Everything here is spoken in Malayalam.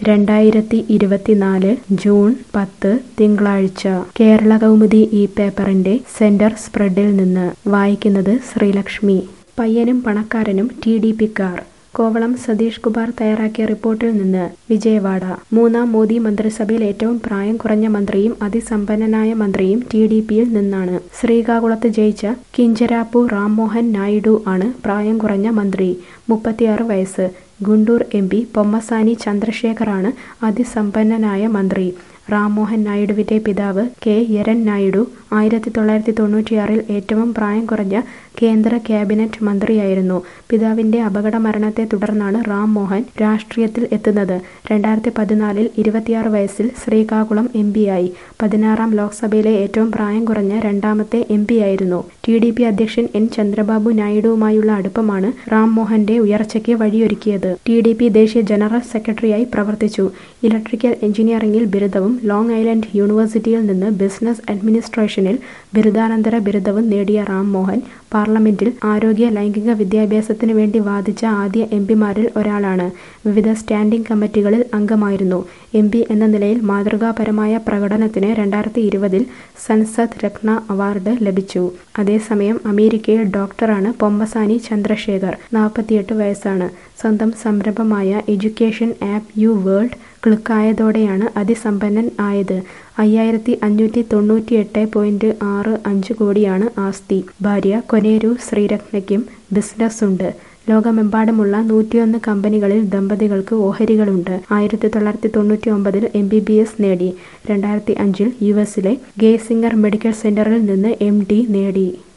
രണ്ടായിരത്തി ഇരുപത്തിനാല് ജൂൺ പത്ത് തിങ്കളാഴ്ച കേരള കൗമുദി ഈ പേപ്പറിന്റെ സെന്റർ സ്പ്രെഡിൽ നിന്ന് വായിക്കുന്നത് ശ്രീലക്ഷ്മി പയ്യനും പണക്കാരനും ടി ഡി പിക്കാർ കോവളം സതീഷ് കുമാർ തയ്യാറാക്കിയ റിപ്പോർട്ടിൽ നിന്ന് വിജയവാഡ മൂന്നാം മോദി മന്ത്രിസഭയിൽ ഏറ്റവും പ്രായം കുറഞ്ഞ മന്ത്രിയും അതിസമ്പന്നനായ മന്ത്രിയും ടി ഡി പിയിൽ നിന്നാണ് ശ്രീകാകുളത്ത് ജയിച്ച കിഞ്ചരാപ്പു റാംമോഹൻ നായിഡു ആണ് പ്രായം കുറഞ്ഞ മന്ത്രി മുപ്പത്തിയാറ് വയസ്സ് ഗുണ്ടൂർ എം പി പൊമ്മസാനി ചന്ദ്രശേഖറാണ് അതിസമ്പന്നനായ മന്ത്രി റാംമോഹൻ നായിഡുവിന്റെ പിതാവ് കെ എരൻ നായിഡു ആയിരത്തി തൊള്ളായിരത്തി തൊണ്ണൂറ്റിയാറിൽ ഏറ്റവും പ്രായം കുറഞ്ഞ കേന്ദ്ര ക്യാബിനറ്റ് മന്ത്രിയായിരുന്നു പിതാവിന്റെ അപകട മരണത്തെ തുടർന്നാണ് റാം മോഹൻ രാഷ്ട്രീയത്തിൽ എത്തുന്നത് രണ്ടായിരത്തി പതിനാലിൽ ഇരുപത്തിയാറ് വയസ്സിൽ ശ്രീകാകുളം എം പിയായി പതിനാറാം ലോക്സഭയിലെ ഏറ്റവും പ്രായം കുറഞ്ഞ രണ്ടാമത്തെ എം പിയായിരുന്നു ടി ഡി പി അധ്യക്ഷൻ എൻ ചന്ദ്രബാബു നായിഡുവുമായുള്ള അടുപ്പമാണ് റാം മോഹന്റെ ഉയർച്ചയ്ക്ക് വഴിയൊരുക്കിയത് ടി ഡി പി ദേശീയ ജനറൽ സെക്രട്ടറിയായി പ്രവർത്തിച്ചു ഇലക്ട്രിക്കൽ എഞ്ചിനീയറിംഗിൽ ബിരുദവും ലോങ് ഐലൻഡ് യൂണിവേഴ്സിറ്റിയിൽ നിന്ന് ബിസിനസ് അഡ്മിനിസ്ട്രേഷനിൽ ബിരുദാനന്തര ബിരുദവും നേടിയ റാം മോഹൻ പാർലമെന്റിൽ ആരോഗ്യ ലൈംഗിക വിദ്യാഭ്യാസത്തിന് വേണ്ടി വാദിച്ച ആദ്യ എം പിമാരിൽ ഒരാളാണ് വിവിധ സ്റ്റാൻഡിംഗ് കമ്മിറ്റികളിൽ അംഗമായിരുന്നു എം പി എന്ന നിലയിൽ മാതൃകാപരമായ പ്രകടനത്തിന് രണ്ടായിരത്തി ഇരുപതിൽ സൻസദ് രത്ന അവാർഡ് ലഭിച്ചു അതേസമയം അമേരിക്കയിൽ ഡോക്ടറാണ് പൊമ്മസാനി ചന്ദ്രശേഖർ നാൽപ്പത്തിയെട്ട് വയസ്സാണ് സ്വന്തം സംരംഭമായ എഡ്യൂക്കേഷൻ ആപ്പ് യു വേൾഡ് ക്ലിക്കായതോടെയാണ് അതിസമ്പന്നൻ ആയത് അയ്യായിരത്തി അഞ്ഞൂറ്റി തൊണ്ണൂറ്റി എട്ട് പോയിന്റ് ആറ് അഞ്ച് കോടിയാണ് ആസ്തി ഭാര്യ കൊനേരു ശ്രീരത്നയ്ക്കും ബിസിനസ്സുണ്ട് ലോകമെമ്പാടുമുള്ള നൂറ്റിയൊന്ന് കമ്പനികളിൽ ദമ്പതികൾക്ക് ഓഹരികളുണ്ട് ആയിരത്തി തൊള്ളായിരത്തി തൊണ്ണൂറ്റി ഒമ്പതിൽ എം ബി ബി എസ് നേടി രണ്ടായിരത്തി അഞ്ചിൽ യു എസിലെ ഗേസിംഗർ മെഡിക്കൽ സെന്ററിൽ നിന്ന് എം ഡി നേടി